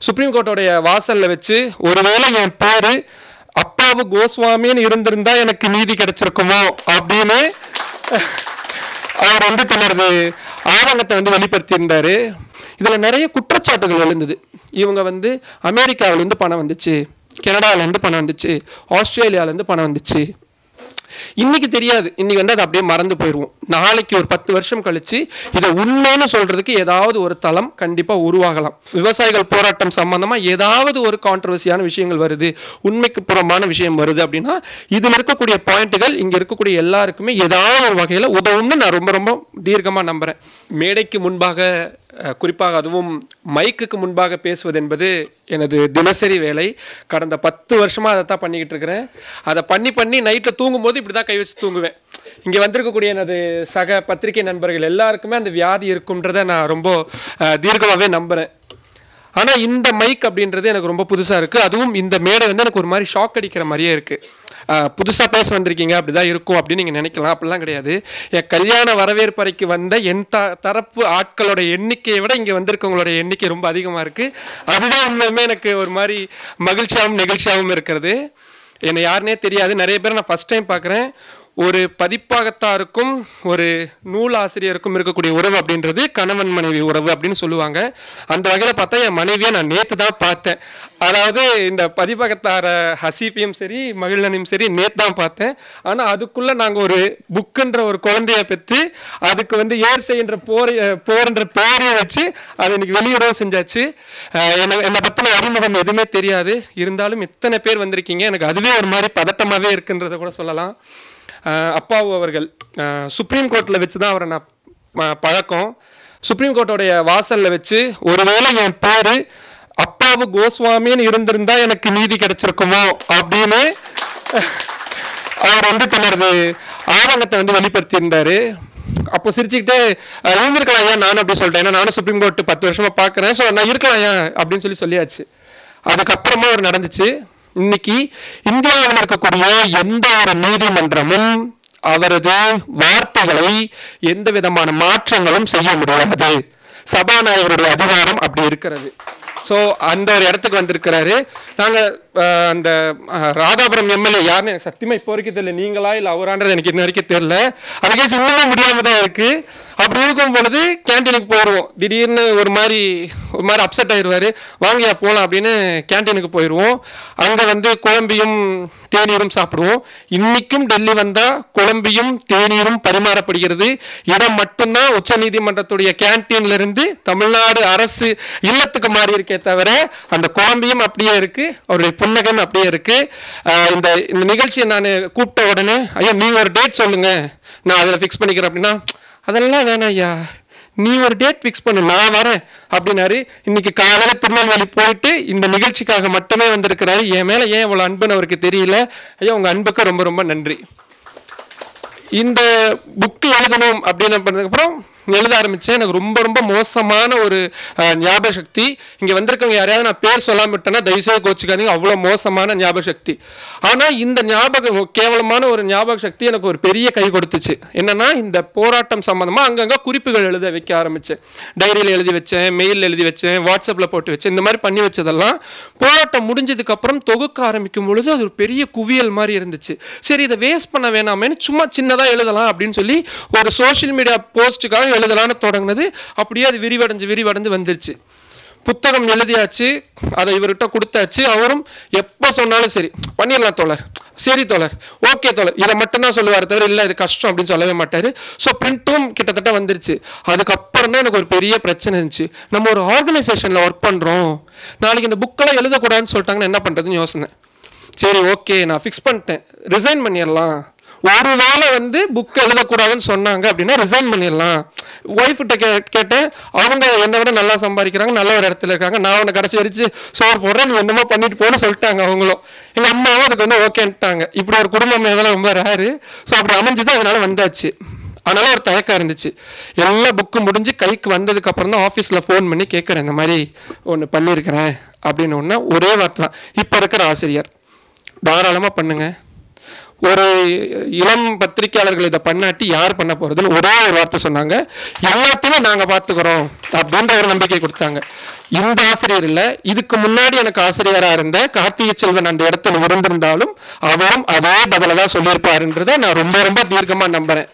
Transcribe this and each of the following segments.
supreme கோர்ட்டோடைய வாசல்ல வச்சு ஒருவேளை என் பேரு அப்பாவு கோஸ்வாமின்னு இருந்திருந்தா எனக்கு நீதி கிடைச்சிருக்குமோ அப்படின்னு அவர் வந்து தனது ஆதங்கத்தை வந்து வெளிப்படுத்தியிருந்தாரு இதுல நிறைய குற்றச்சாட்டுகள் எழுந்தது இவங்க வந்து அமெரிக்காவிலேருந்து பணம் வந்துச்சு கனடாவிலேருந்து பணம் வந்துச்சு ஆஸ்திரேலியாவிலேருந்து பணம் வந்துச்சு இன்னைக்கு தெரியாது இன்னைக்கு வந்து அதை அப்படியே மறந்து போயிடுவோம் நாளைக்கு ஒரு பத்து வருஷம் கழிச்சு இதை உண்மைன்னு சொல்றதுக்கு ஏதாவது ஒரு தளம் கண்டிப்பா உருவாகலாம் விவசாயிகள் போராட்டம் சம்பந்தமா ஏதாவது ஒரு கான்ட்ரவர்சியான விஷயங்கள் வருது உண்மைக்கு புறம்பான விஷயம் வருது அப்படின்னா இதுல இருக்கக்கூடிய பாயிண்ட்டுகள் இங்க இருக்கக்கூடிய எல்லாருக்குமே ஏதாவது ஒரு வகையில உதவும்னு நான் ரொம்ப ரொம்ப தீர்க்கமா நம்புறேன் மேடைக்கு முன்பாக அஹ், குறிப்பாக அதுவும் மைக்குக்கு முன்பாக பேசுவது என்பது எனது தினசரி வேலை கடந்த பத்து வருஷமா அதை தான் பண்ணிக்கிட்டு இருக்கிறேன் அதை பண்ணி பண்ணி நைட்டில் தூங்கும்போது இப்படி தான் கை வச்சு தூங்குவேன் இங்கே வந்திருக்கக்கூடிய எனது சக பத்திரிகை நண்பர்கள் எல்லாருக்குமே அந்த வியாதி இருக்குன்றதை நான் ரொம்ப அஹ், தீர்க்கமாகவே நம்புகிறேன் ஆனால் இந்த மைக் அப்படின்றது எனக்கு ரொம்ப புதுசாக இருக்குது அதுவும் இந்த மேடை வந்து எனக்கு ஒரு மாதிரி ஷாக் அடிக்கிற மாதிரியே இருக்குது புதுசாக பேச வந்திருக்கீங்க அப்படிதான் இருக்கும் அப்படின்னு நீங்கள் நினைக்கலாம் அப்படிலாம் கிடையாது என் கல்யாண வரவேற்பறைக்கு வந்த என் த தரப்பு ஆட்களோட எண்ணிக்கையை விட இங்கே வந்திருக்கவங்களோட எண்ணிக்கை ரொம்ப அதிகமாக இருக்குது அதுதான் உண்மையுமே எனக்கு ஒரு மாதிரி மகிழ்ச்சியாகவும் நெகிழ்ச்சியாகவும் இருக்கிறது என்னை யாருனே தெரியாது நிறைய பேர் நான் ஃபஸ்ட் டைம் பார்க்குறேன் ஒரு பதிப்பாகத்தாருக்கும் ஒரு நூல் ஆசிரியருக்கும் இருக்கக்கூடிய உறவு அப்படின்றது கணவன் மனைவி உறவு அப்படின்னு சொல்லுவாங்க அந்த வகையில் பார்த்தா என் மனைவியை நான் நேற்று தான் பார்த்தேன் அதாவது இந்த பதிப்பகத்தார ஹசீஃபையும் சரி மகிழனையும் சரி நேற்று தான் பார்த்தேன் ஆனால் அதுக்குள்ளே நாங்கள் ஒரு புக்குன்ற ஒரு குழந்தைய பெற்று அதுக்கு வந்து ஏர் செய்கின்ற போர் போர்ன்ற பேரை வச்சு அதை இன்னைக்கு வெளியிடவும் செஞ்சாச்சு அஹ் என்னை என்னை பற்றின அறிமுகம் எதுவுமே தெரியாது இருந்தாலும் இத்தனை பேர் வந்திருக்கீங்க எனக்கு அதுவே ஒரு மாதிரி பதட்டமாகவே இருக்குன்றதை கூட சொல்லலாம் அஹ் அப்பாவு அவர்கள் அஹ் சுப்ரீம் கோர்ட்டில் வச்சு தான் அவரை நான் ப- பழக்கம் சுப்ரீம் கோர்ட்டோடைய வாசல்ல வச்சு ஒருவேளை என் பேரு அப்பாவு கோஸ்வாமின்னு இருந்திருந்தா எனக்கு நீதி கிடைச்சிருக்குமோ அப்படின்னு அவர் வந்து தனது ஆதங்கத்தை வந்து வெளிப்படுத்தியிருந்தாரு அப்போ சிரிச்சுக்கிட்டே "அஹ், இருந்திருக்கலாம் ஐயா நானும் அப்படி சொல்லிட்டேன் ஏன்னா நானும் சுப்ரீம் கோர்ட் பத்து வருஷமா பார்க்குறேன் ஸோ நான் இருக்கலாம் ஐயா அப்படின்னு சொல்லி சொல்லியாச்சு அதுக்கப்புறமா ஒரு நடந்துச்சு இன்னைக்கு இந்தியாவில் இருக்கக்கூடிய எந்த ஒரு நீதிமன்றமும் அவரது வார்த்தைகளை எந்த விதமான மாற்றங்களும் செய்ய முடியாது சபாநாயகருடைய அதிகாரம் அப்படி இருக்கிறது ஸோ அந்த ஒரு இடத்துக்கு வந்திருக்கிறாரு நாங்கள் அந்த அஹ், ராதாபுரம் எம்எல்ஏ யாருன்னு எனக்கு சத்தியமாக இப்போ வரைக்கும் தெரியல நீங்களா இல்லை அவரான்றது எனக்கு இன்ன வரைக்கும் தெரியல அதுக்கே இன்னமும் முடியாமல் தான் இருக்கு அப்படி இருக்கும் பொழுது கேன்டீனுக்கு போயிடுவோம் திடீர்னு ஒரு மாதிரி ஒரு மாதிரி அப்செட் ஆயிடுவாரு வாங்கயா போகலாம் அப்படின்னு கேன்டீனுக்கு போயிடுவோம் அங்கே வந்து குழம்பியும் தேநீரும் சாப்பிடுவோம் இன்னைக்கும் டெல்லி வந்தால் குழம்பியும் தேநீரும் பரிமாறப்படுகிறது இடம் மட்டும்தான் உச்சநீதிமன்றத்துடைய கேன்டீன்ல இருந்து தமிழ்நாடு அரசு இல்லத்துக்கு மாறி இருக்கே தவிர அந்த குழம்பியும் அப்படியே இருக்கு அவருடைய புன்னகம் அப்படியே இருக்கு ஆஹ் இந்த இந்த நிகழ்ச்சியை நான் கூப்பிட்ட உடனே ஐயா நீங்க ஒரு டேட் சொல்லுங்க நான் அதில் ஃபிக்ஸ் பண்ணிக்கிறேன் அப்படின்னா அதெல்லாம் வேணாம் ஐயா நீ ஒரு டேட் ஃபிக்ஸ் பண்ணு நான் வரேன் அப்படின்னாரு இன்னைக்கு காலையில் திருநெல்வேலி போயிட்டு இந்த நிகழ்ச்சிக்காக மட்டுமே வந்திருக்கிறாரு என் மேலே ஏன் இவ்வளோ அன்புன்னு அவருக்கு தெரியல ஐயா உங்கள் அன்புக்கு ரொம்ப ரொம்ப நன்றி இந்த புக்கு எழுதணும் அப்படின்னு பண்ணதுக்கப்புறம் எழுத ஆரம்பித்தேன் எனக்கு ரொம்ப ரொம்ப மோசமான ஒரு அஹ், ஞாபக சக்தி இங்கே வந்திருக்கவங்க யாரையாவது நான் பேர் சொல்லாம விட்டேன்னா தயவுசெய்து கோச்சிக்காதீங்க அவ்வளோ மோசமான ஞாபக சக்தி ஆனால் இந்த ஞாபகம் கேவலமான ஒரு ஞாபக சக்தி எனக்கு ஒரு பெரிய கை கொடுத்துச்சு என்னன்னா இந்த போராட்டம் சம்மந்தமாக அங்கங்கே குறிப்புகள் எழுத வைக்க ஆரம்பித்தேன் டைரியில் எழுதி வச்சேன் மெயில் எழுதி வச்சேன் வாட்ஸ்அப்பில் போட்டு வச்சேன் இந்த மாதிரி பண்ணி வச்சதெல்லாம் போராட்டம் முடிஞ்சதுக்கப்புறம் தொகுக்க ஆரம்பிக்கும் பொழுது அது ஒரு பெரிய குவியல் மாதிரி இருந்துச்சு சரி இதை வேஸ்ட் பண்ண வேணாமேன்னு சும்மா சின்னதாக எழுதலாம் அப்படின்னு சொல்லி ஒரு சோஷியல் மீடியா போஸ்ட்டுக்காக எழுதலாம்னு தொடங்கினது அப்படியே அது விரிவடைஞ்சு விரிவடைஞ்சு வந்துருச்சு புத்தகம் எழுதியாச்சு அதை இவர்கிட்ட கொடுத்தாச்சு அவரும் எப்போ சொன்னாலும் சரி பண்ணிடலாம் தோழர் சரி தோழர் ஓகே தோழர் இதை மட்டும்தான் சொல்லுவார் தவிர இல்லை இது கஷ்டம் அப்படின்னு சொல்லவே மாட்டார் ஸோ பிரிண்ட்டும் கிட்டத்தட்ட வந்துருச்சு அதுக்கப்புறம் தான் எனக்கு ஒரு பெரிய பிரச்சனை இருந்துச்சு நம்ம ஒரு ஆர்கனைசேஷனில் ஒர்க் பண்ணுறோம் நாளைக்கு இந்த புக்கெல்லாம் எழுதக்கூடாதுன்னு சொல்லிட்டாங்கன்னா என்ன பண்ணுறதுன்னு யோசனை சரி ஓகே நான் ஃபிக்ஸ் பண்ணிட்டேன் ரிசைன் பண்ணிடலாம் ஒரு வேளை வந்து புக் எழுதக்கூடாதுன்னு சொன்னாங்க அப்படின்னா ரிசைன் பண்ணிடலாம் ஒய்ஃப்கிட்ட கே கேட்டேன் அவங்க என்னை விட நல்லா சம்பாதிக்கிறாங்க நல்ல ஒரு இடத்துல இருக்காங்க நான் உன்னை கடைசி வரிச்சு சோறு போடுறேன் நீ என்னமோ பண்ணிட்டு போன்னு சொல்லிட்டாங்க அவங்களும் எங்கள் அம்மாவும் அதுக்கு வந்து ஓகேன்ட்டாங்க இப்படி ஒரு குடும்பம் இதெல்லாம் ரொம்ப ரேரு ஸோ அப்படி அமைஞ்சது அதனால வந்தாச்சு அதனால ஒரு தயக்கம் இருந்துச்சு எல்லா புக்கும் முடிஞ்சு கைக்கு வந்ததுக்கு அப்புறம் தான் ஆஃபீஸில் ஃபோன் பண்ணி கேட்குறேன் இந்த மாதிரி ஒன்று பண்ணியிருக்கிறேன் அப்படின்னு ஒன்று ஒரே வார்த்தை தான் இப்போ இருக்கிற ஆசிரியர் தாராளமாக பண்ணுங்க ஒரு இளம் பத்திரிகையாளர்கள் இதை பண்ணாட்டி யார் பண்ண போறதுன்னு ஒரே ஒரு வார்த்தை சொன்னாங்க எல்லாத்தையுமே நாங்க பார்த்துக்கிறோம் அப்படின்ற ஒரு நம்பிக்கை கொடுத்தாங்க இந்த ஆசிரியர் இல்ல இதுக்கு முன்னாடி எனக்கு ஆசிரியரா இருந்த கார்த்திகை செல்வன் அந்த இடத்துல இருந்திருந்தாலும் அவரும் அதே பதில தான் சொல்லியிருப்பாருன்றதை நான் ரொம்ப ரொம்ப தீர்க்கமா நம்புறேன்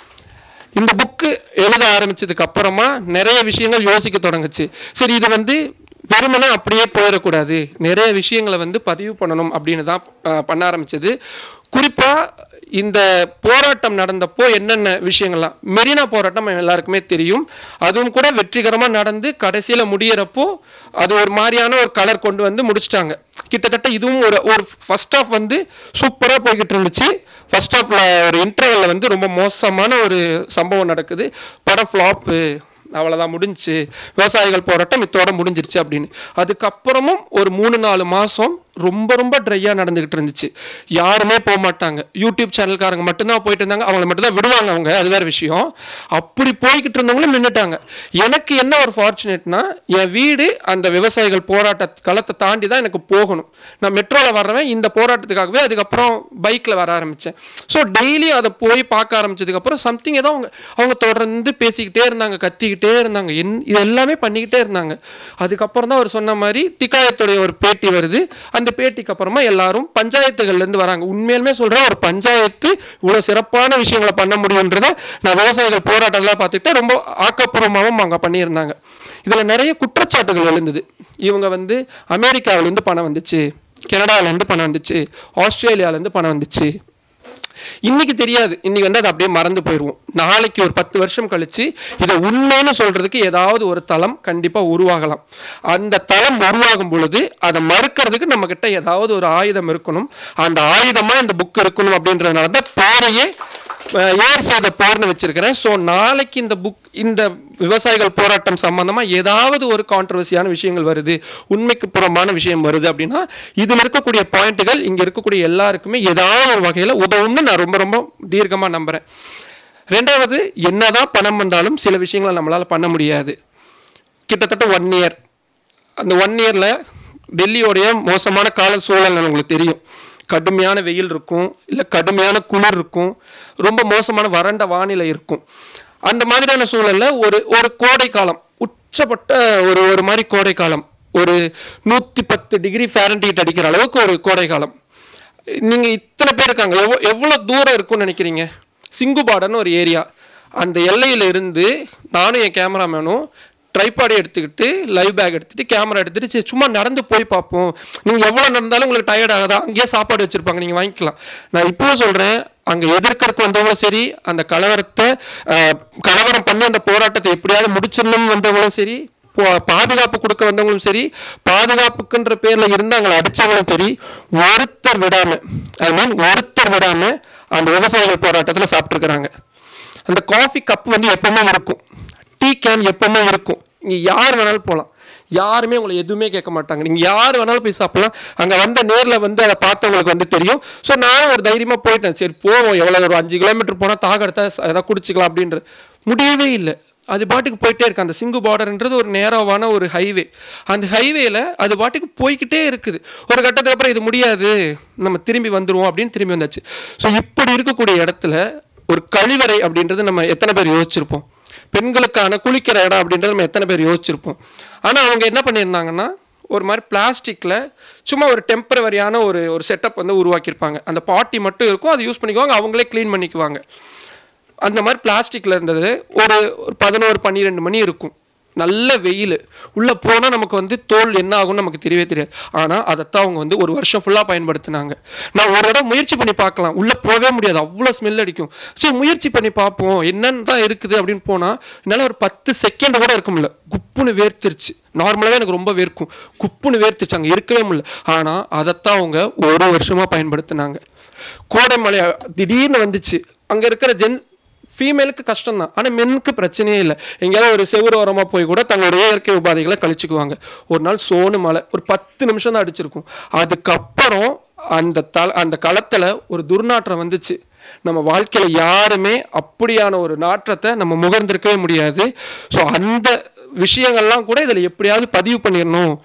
இந்த புக்கு எழுத ஆரம்பிச்சதுக்கு அப்புறமா நிறைய விஷயங்கள் யோசிக்க தொடங்குச்சு சரி இது வந்து வெறுமனே அப்படியே போயிடக்கூடாது நிறைய விஷயங்களை வந்து பதிவு பண்ணணும் அப்படின்னு தான் அஹ், பண்ண ஆரம்பிச்சது குறிப்பா இந்த போராட்டம் நடந்தப்போ என்னென்ன விஷயங்கள்லாம் மெரினா போராட்டம் நம்ம எல்லாருக்குமே தெரியும் அதுவும் கூட வெற்றிகரமாக நடந்து கடைசியில் முடியிறப்போ அது ஒரு மாதிரியான ஒரு கலர் கொண்டு வந்து முடிச்சிட்டாங்க கிட்டத்தட்ட இதுவும் ஒரு ஒரு ஃபர்ஸ்ட் ஆஃப் வந்து சூப்பராக போய்கிட்டு இருந்துச்சு ஃபர்ஸ்ட் ஆஃப்ல ஒரு இன்டர்வலில் வந்து ரொம்ப மோசமான ஒரு சம்பவம் நடக்குது படம் ஃப்ளாப்பு அவ்வளோதான் முடிஞ்சுச்சு விவசாயிகள் போராட்டம் இத்தோட முடிஞ்சிருச்சு அப்படின்னு அதுக்கப்புறமும் ஒரு மூணு நாலு மாதம் ரொம்ப ரொம்ப ட்ரையாக நடந்துக்கிட்டு இருந்துச்சு யாருமே போக மாட்டாங்க யூடியூப் சேனல்காரங்க மட்டும்தான் போயிட்டு இருந்தாங்க அவங்கள மட்டும்தான் விடுவாங்க அவங்க அது வேற விஷயம் அப்படி போய்கிட்டு இருந்தவங்களும் நின்றுட்டாங்க எனக்கு என்ன ஒரு ஃபார்ச்சுனேட்னா என் வீடு அந்த விவசாயிகள் போராட்ட களத்தை தாண்டி தான் எனக்கு போகணும் நான் மெட்ரோவில் வர்றவன் இந்த போராட்டத்துக்காகவே அதுக்கப்புறம் பைக்கில் வர ஆரம்பித்தேன் ஸோ டெய்லி அதை போய் பார்க்க ஆரம்பிச்சதுக்கப்புறம் சம்திங் ஏதோ அவங்க அவங்க தொடர்ந்து பேசிக்கிட்டே இருந்தாங்க கத்திக்கிட்டே இருந்தாங்க என் இது எல்லாமே பண்ணிக்கிட்டே இருந்தாங்க அதுக்கப்புறம் தான் அவர் சொன்ன மாதிரி திக்காயத்துடைய ஒரு பேட்டி வருது அந்த பேட்டிக்கு அப்புறமா எல்லாரும் பஞ்சாயத்துகள்லேருந்து வராங்க உண்மையிலுமே சொல்கிறேன் ஒரு பஞ்சாயத்து இவ்வளோ சிறப்பான விஷயங்களை பண்ண முடியுன்றதை நான் விவசாயிகள் போராட்டம்லாம் பார்த்துக்கிட்டு ரொம்ப ஆக்கப்பூர்வமாகவும் அவங்க பண்ணியிருந்தாங்க இதில் நிறைய குற்றச்சாட்டுகள் எழுந்தது இவங்க வந்து அமெரிக்காவிலேருந்து பணம் வந்துச்சு கனடாவிலேருந்து பணம் வந்துச்சு ஆஸ்திரேலியாவிலேருந்து பணம் வந்துச்சு இன்னைக்கு தெரியாது இன்னைக்கு வந்து அதை அப்படியே மறந்து போயிடுவோம் நாளைக்கு ஒரு பத்து வருஷம் கழிச்சு இதை உண்மைன்னு சொல்றதுக்கு ஏதாவது ஒரு தளம் கண்டிப்பா உருவாகலாம் அந்த தளம் உருவாகும் பொழுது அதை மறுக்கிறதுக்கு நம்ம கிட்ட ஏதாவது ஒரு ஆயுதம் இருக்கணும் அந்த ஆயுதமா இந்த புக் இருக்கணும் அப்படின்றதுனால தான் பேரையே அஹ், ஏர் செய்த போர்னு வச்சிருக்கிறேன் ஸோ நாளைக்கு இந்த புக் இந்த விவசாயிகள் போராட்டம் சம்பந்தமா ஏதாவது ஒரு கான்ட்ரவர்சியான விஷயங்கள் வருது உண்மைக்கு புறம்பான விஷயம் வருது அப்படின்னா இதில் இருக்கக்கூடிய பாயிண்ட்டுகள் இங்க இருக்கக்கூடிய எல்லாருக்குமே ஏதாவது ஒரு வகையில உதவும்னு நான் ரொம்ப ரொம்ப தீர்க்கமா நம்புறேன் ரெண்டாவது என்னதான் பணம் வந்தாலும் சில விஷயங்களை நம்மளால பண்ண முடியாது கிட்டத்தட்ட ஒன் இயர் அந்த ஒன் இயரில் டெல்லியோடைய மோசமான கால சூழல் உங்களுக்கு தெரியும் கடுமையான வெயில் இருக்கும் இல்லை கடுமையான குளிர் இருக்கும் ரொம்ப மோசமான வறண்ட வானிலை இருக்கும் அந்த மாதிரியான சூழலில் ஒரு ஒரு கோடை காலம் உச்சப்பட்ட ஒரு ஒரு மாதிரி கோடை காலம் ஒரு நூற்றி பத்து டிகிரி ஃபேரன்டீட் அடிக்கிற அளவுக்கு ஒரு கோடை காலம் நீங்கள் இத்தனை பேர் இருக்காங்க எவ்வளோ எவ்வளோ தூரம் இருக்கும்னு நினைக்கிறீங்க சிங்குபாடன்னு ஒரு ஏரியா அந்த எல்லையில இருந்து நானும் என் கேமராமேனும் ட்ரைபாடை எடுத்துக்கிட்டு லைவ் பேக் எடுத்துட்டு கேமரா எடுத்துட்டு சரி சும்மா நடந்து போய் பார்ப்போம் நீங்கள் எவ்வளோ நடந்தாலும் உங்களுக்கு டயர்ட் ஆகாதா அங்கேயே சாப்பாடு வச்சுருப்பாங்க நீங்கள் வாங்கிக்கலாம் நான் இப்போவும் சொல்கிறேன் அங்கே எதிர்க்கறக்கு வந்தவங்களும் சரி அந்த கலவரத்தை அஹ், கலவரம் பண்ணி அந்த போராட்டத்தை எப்படியாவது முடிச்சிடணும்னு வந்தவங்களும் சரி பா- பாதுகாப்பு கொடுக்க வந்தவங்களும் சரி பாதுகாப்புக்குன்ற பேர்ல இருந்தாங்களே அடிச்சவங்களும் சரி ஒருத்தர் விடாம ஐ மீன் ஒருத்தர் விடாம அந்த விவசாயிகள் போராட்டத்தில் சாப்பிட்டுருக்குறாங்க அந்த காஃபி கப் வந்து எப்பவுமே இருக்கும் டீ கேன் எப்பவுமே இருக்கும் இங்க யார் வேணாலும் போகலாம் யாருமே உங்களை எதுவுமே கேட்க மாட்டாங்க நீங்க யார் வேணாலும் போய் சாப்பிடலாம் அங்க வந்த நேர்ல வந்து அதை பார்த்தவங்களுக்கு வந்து தெரியும் ஸோ நானும் ஒரு தைரியமா போயிட்டேன் சரி போவோம் எவ்வளவு ஒரு அஞ்சு கிலோமீட்டர் போனா தாக எடுத்தா ஏதாவது குடிச்சிக்கலாம் அப்படின்ற முடியவே இல்லை அது பாட்டுக்கு போயிட்டே இருக்கு அந்த சிங்கு பார்டர்ன்றது ஒரு நேராவான ஒரு ஹைவே அந்த ஹைவேல அது பாட்டுக்கு போய்க்கிட்டே இருக்குது ஒரு கட்டத்துக்கு அப்புறம் இது முடியாது நம்ம திரும்பி வந்துருவோம் அப்படின்னு திரும்பி வந்தாச்சு ஸோ இப்படி இருக்கக்கூடிய இடத்துல ஒரு கழிவறை அப்படின்றது நம்ம எத்தனை பேர் யோசிச்சிருப்போம் பெண்களுக்கான குளிக்கிற இடம் அப்படின்றது நம்ம எத்தனை பேர் யோசிச்சிருப்போம் ஆனால் அவங்க என்ன பண்ணியிருந்தாங்கன்னா ஒரு மாதிரி பிளாஸ்டிக்கில் சும்மா ஒரு டெம்பரவரியான ஒரு ஒரு செட்டப் வந்து உருவாக்கியிருப்பாங்க அந்த பாட்டி மட்டும் இருக்கும் அதை யூஸ் பண்ணிக்குவாங்க அவங்களே க்ளீன் பண்ணிக்குவாங்க அந்த மாதிரி பிளாஸ்டிக்கில் இருந்தது ஒரு ஒரு பதினோரு பன்னிரெண்டு மணி இருக்கும் நல்ல வெயில் உள்ளே போனால் நமக்கு வந்து தோல் என்ன ஆகும்னு நமக்கு தெரியவே தெரியாது ஆனால் அதைத்தான் அவங்க வந்து ஒரு வருஷம் ஃபுல்லாக பயன்படுத்தினாங்க நான் ஒரு இடம் முயற்சி பண்ணி பார்க்கலாம் உள்ளே போகவே முடியாது அவ்வளோ ஸ்மெல் அடிக்கும் ஸோ முயற்சி பண்ணி பார்ப்போம் என்னன்னு தான் இருக்குது அப்படின்னு போனால் என்னால் ஒரு பத்து செகண்ட் கூட இருக்க முடியல குப்புன்னு வேர்த்துருச்சு நார்மலாகவே எனக்கு ரொம்ப வேர்க்கும் குப்புன்னு வேர்த்துச்சு அங்கே இருக்கவே முடியல ஆனால் அதைத்தான் அவங்க ஒரு வருஷமாக பயன்படுத்தினாங்க கோடை மழை திடீர்னு வந்துச்சு அங்கே இருக்கிற ஜென் ஃபீமேலுக்கு கஷ்டம் தான் ஆனால் மென்னுக்கு பிரச்சனையே இல்லை எங்கேயாவது ஒரு செவ்வறு ஓரமாக போய் கூட தங்களுடைய இயற்கை உபாதைகளை கழிச்சுக்குவாங்க ஒரு நாள் சோனு மழை ஒரு பத்து நிமிஷம் தான் அடிச்சிருக்கும் அதுக்கப்புறம் அந்த தல அந்த களத்தில் ஒரு துர்நாற்றம் வந்துச்சு நம்ம வாழ்க்கையில் யாருமே அப்படியான ஒரு நாற்றத்தை நம்ம முகர்ந்திருக்கவே முடியாது ஸோ அந்த விஷயங்கள்லாம் கூட இதில் எப்படியாவது பதிவு பண்ணிடணும்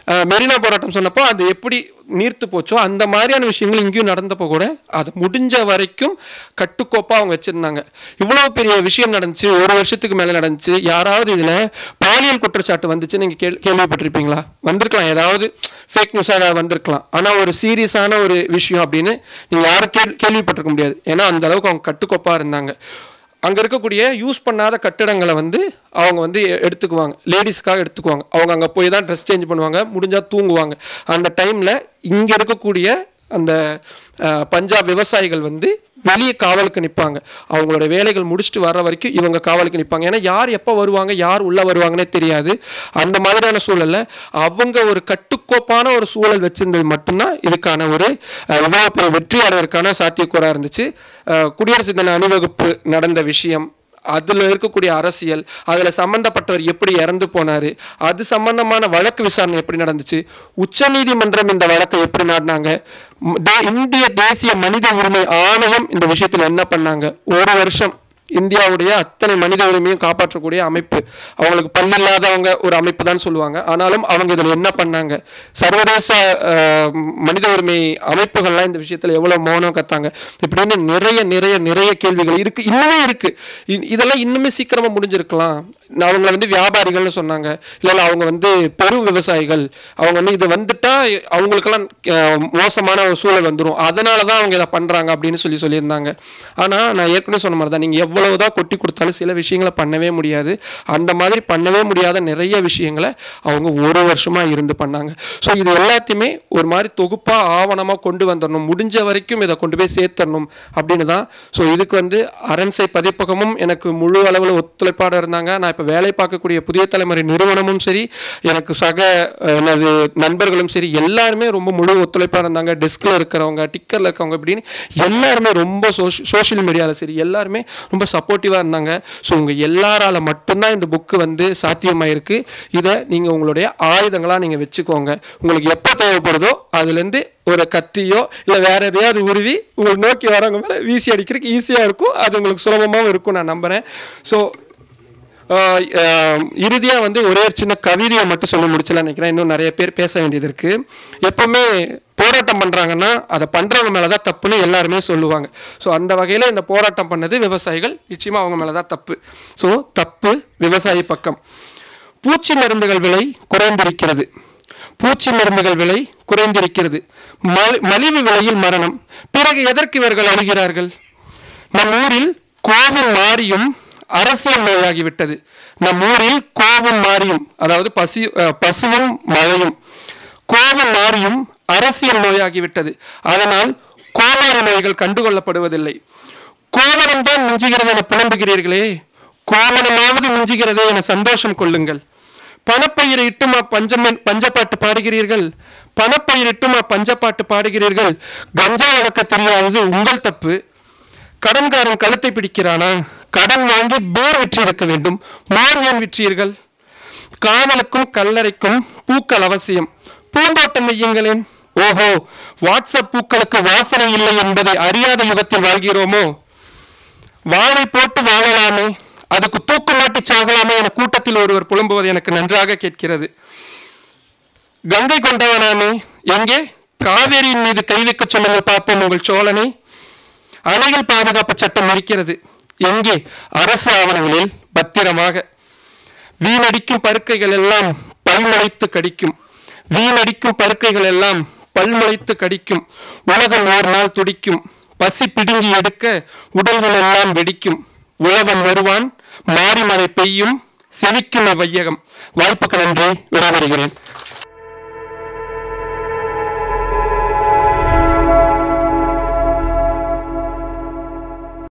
அஹ், மெரினா போராட்டம் சொன்னப்போ அது எப்படி நீர்த்து போச்சோ அந்த மாதிரியான விஷயங்கள் இங்கேயும் நடந்தப்போ கூட அது முடிஞ்ச வரைக்கும் கட்டுக்கோப்பாக அவங்க வச்சுருந்தாங்க இவ்வளோ பெரிய விஷயம் நடந்துச்சு ஒரு வருஷத்துக்கு மேலே நடந்துச்சு யாராவது இதில் பாலியல் குற்றச்சாட்டு வந்துச்சு நீங்கள் கேள் கேள்விப்பட்டிருப்பீங்களா வந்திருக்கலாம் ஏதாவது ஃபேக் நியூஸாக ஏதாவது வந்திருக்கலாம் ஆனால் ஒரு சீரியஸான ஒரு விஷயம் அப்படின்னு நீங்கள் யாரும் கேள் கேள்விப்பட்டிருக்க முடியாது ஏன்னா அந்த அளவுக்கு அவங்க கட்டுக்கோப்பாக இருந்தாங்க அங்கே இருக்கக்கூடிய யூஸ் பண்ணாத கட்டிடங்களை வந்து அவங்க வந்து எ- எடுத்துக்குவாங்க லேடிஸ்க்காக எடுத்துக்குவாங்க அவங்க அங்கே போய் தான் ட்ரெஸ் சேஞ்ச் பண்ணுவாங்க முடிஞ்சால் தூங்குவாங்க அந்த டைமில் இங்கே இருக்கக்கூடிய அந்த அஹ், பஞ்சாப் விவசாயிகள் வந்து வெளியே காவலுக்கு நிற்பாங்க அவங்களோட வேலைகள் முடிச்சுட்டு வர்ற வரைக்கும் இவங்க காவலுக்கு நிற்பாங்க ஏன்னா யார் எப்போ வருவாங்க யார் உள்ளே வருவாங்கன்னே தெரியாது அந்த மாதிரியான சூழல்ல அவங்க ஒரு கட்டுக்கோப்பான ஒரு சூழல் வச்சிருந்தது மட்டும்தான் இதுக்கான ஒரு அஹ், இவ்வளவு பெரிய வெற்றி அடைவதற்கான சாத்தியக்கூறாக இருந்துச்சு அஹ், குடியரசு தின அணிவகுப்பு நடந்த விஷயம் அதில் இருக்கக்கூடிய அரசியல் அதில் சம்மந்தப்பட்டவர் எப்படி இறந்து போனார் அது சம்பந்தமான வழக்கு விசாரணை எப்படி நடந்துச்சு உச்சநீதிமன்றம் இந்த வழக்கை எப்படி நாடினாங்க ம், தே- இந்திய தேசிய மனித உரிமை ஆணையம் இந்த விஷயத்தில் என்ன பண்ணாங்க ஒரு வருஷம் இந்தியாவுடைய அத்தனை மனித உரிமையும் காப்பாற்றக்கூடிய அமைப்பு அவங்களுக்கு பல்லில்லாதவங்க ஒரு அமைப்பு தான் சொல்லுவாங்க ஆனாலும் அவங்க இதில் என்ன பண்ணாங்க சர்வதேச அஹ், மனித உரிமை அமைப்புகள்லாம் இந்த விஷயத்தில் எவ்வளோ மௌனம் கத்தாங்க இப்படின்னு நிறைய நிறைய நிறைய கேள்விகள் இருக்கு இன்னுமே இருக்கு இ- இதெல்லாம் இன்னுமே சீக்கிரமா முடிஞ்சிருக்கலாம் நான் அவங்கள வந்து வியாபாரிகள்னு சொன்னாங்க இல்லை இல்லை அவங்க வந்து பெரு விவசாயிகள் அவங்க வந்து இது வந்துட்டா அவங்களுக்கெல்லாம் அஹ், மோசமான ஒரு சூழல் வந்துடும் அதனால தான் அவங்க இதை பண்றாங்க அப்படின்னு சொல்லி சொல்லியிருந்தாங்க ஆனா நான் ஏற்கனவே சொன்ன மாதிரி தான் நீங்க எவ்வளவுதான் கொட்டி கொடுத்தாலும் சில விஷயங்களை பண்ணவே முடியாது அந்த மாதிரி பண்ணவே முடியாத நிறைய விஷயங்களை அவங்க ஒரு வருஷமா இருந்து பண்ணாங்க ஸோ இது எல்லாத்தையுமே ஒரு மாதிரி தொகுப்பா ஆவணமா கொண்டு வந்துடணும் முடிஞ்ச வரைக்கும் இதை கொண்டு போய் சேர்த்தரணும் அப்படின்னு தான் ஸோ இதுக்கு வந்து அரண்சை பதிப்பகமும் எனக்கு முழு அளவில் ஒத்துழைப்பாட இருந்தாங்க நான் இப்போ வேலை பார்க்கக்கூடிய புதிய தலைமுறை நிறுவனமும் சரி எனக்கு சக அஹ், எனது நண்பர்களும் சரி எல்லாருமே ரொம்ப முழு ஒத்துழைப்பாக இருந்தாங்க டெஸ்கில் இருக்கிறவங்க டிக்கரில் இருக்கவங்க இப்படின்னு எல்லாருமே ரொம்ப சோஷியல் மீடியாவில் சரி எல்லாருமே ரொம்ப சப்போர்ட்டிவாக இருந்தாங்க ஸோ உங்கள் எல்லாரால மட்டும்தான் இந்த புக்கு வந்து சாத்தியமாயிருக்கு இதை நீங்கள் உங்களுடைய ஆயுதங்களாக நீங்கள் வச்சுக்கோங்க உங்களுக்கு எப்போ தேவைப்படுதோ அதுலேருந்து ஒரு கத்தியோ இல்லை வேற எதையாவது உருவி உங்களுக்கு நோக்கி வரவங்க மேலே வீசி அடிக்கிறதுக்கு ஈஸியாக இருக்கும் அது உங்களுக்கு சுலபமாகவும் இருக்கும் நான் நம்புகிறேன் ஸோ இறுதியாக வந்து ஒரே ஒரு சின்ன கவிதையை மட்டும் சொல்லி முடிச்சலாம் நினைக்கிறேன் இன்னும் நிறைய பேர் பேச வேண்டியது இருக்கு எப்பவுமே போராட்டம் பண்ணுறாங்கன்னா அதை பண்ணுறவங்க மேலே தான் தப்புன்னு எல்லாருமே சொல்லுவாங்க ஸோ அந்த வகையில் இந்த போராட்டம் பண்ணது விவசாயிகள் நிச்சயமாக அவங்க மேலே தான் தப்பு ஸோ தப்பு விவசாயி பக்கம் பூச்சி மருந்துகள் விலை குறைந்திருக்கிறது பூச்சி மருந்துகள் விலை குறைந்திருக்கிறது மலி- மலிவு விலையில் மரணம் பிறகு எதற்கு இவர்கள் அழுகிறார்கள் நம் ஊரில் கோபம் மாறியும் அரசியல் நோயாகிவிட்டது நம் ஊரில் கோபம் மாறியும் அதாவது பசி அஹ், பசுவும் மழையும் கோபம் மாறியும் அரசியல் நோயாகிவிட்டது அதனால் கோமாரி நோய்கள் கண்டுகொள்ளப்படுவதில்லை கோவணம் தான் மிஞ்சுகிறது என புலம்புகிறீர்களே கோவணமாவது மிஞ்சுகிறதே என சந்தோஷம் கொள்ளுங்கள் பணப்பயிரை இட்டுமா பஞ்சம பஞ்சப்பாட்டு பாடுகிறீர்கள் பணப்பயிர் இட்டுமா பஞ்சப்பாட்டு பாடுகிறீர்கள் கஞ்சா வளர்க்க தெரியாதது உங்கள் தப்பு கடன்காரன் கழுத்தை பிடிக்கிறானா கடன் வாங்கி பேர் விற்றிருக்க வேண்டும் மோர் ஏன் விற்றீர்கள் காவலுக்கும் கல்லறைக்கும் பூக்கள் அவசியம் பூந்தோட்டம் வையுங்களேன் ஓஹோ வாட்ஸ்அப் பூக்களுக்கு வாசனை இல்லை என்பதை அறியாத யுகத்தில் வாழ்கிறோமோ வாழை போட்டு வாழலாமே அதுக்கு தூக்கு மாட்டி சாகலாமே என கூட்டத்தில் ஒருவர் புலம்புவது எனக்கு நன்றாக கேட்கிறது கங்கை கொண்டவனாமே எங்கே காவேரியின் மீது கை வைக்க சொல்லுங்கள் பார்ப்போம் உங்கள் சோழனை அணைகள் பாதுகாப்பு சட்டம் இருக்கிறது எங்கே அரசு ஆவணங்களில் பத்திரமாக வீணடிக்கும் பருக்கைகள் எல்லாம் பல்முளைத்து கடிக்கும் வீணடிக்கும் பருக்கைகள் எல்லாம் பல்முளைத்து கடிக்கும் உலகம் ஓர் நாள் துடிக்கும் பசி பிடுங்கி எடுக்க உடல்கள் எல்லாம் வெடிக்கும் உழவன் வருவான் மாறி மழை பெய்யும் செவிக்கும் வையகம் வாய்ப்புக்கு நன்றி விடைபெறுகிறேன்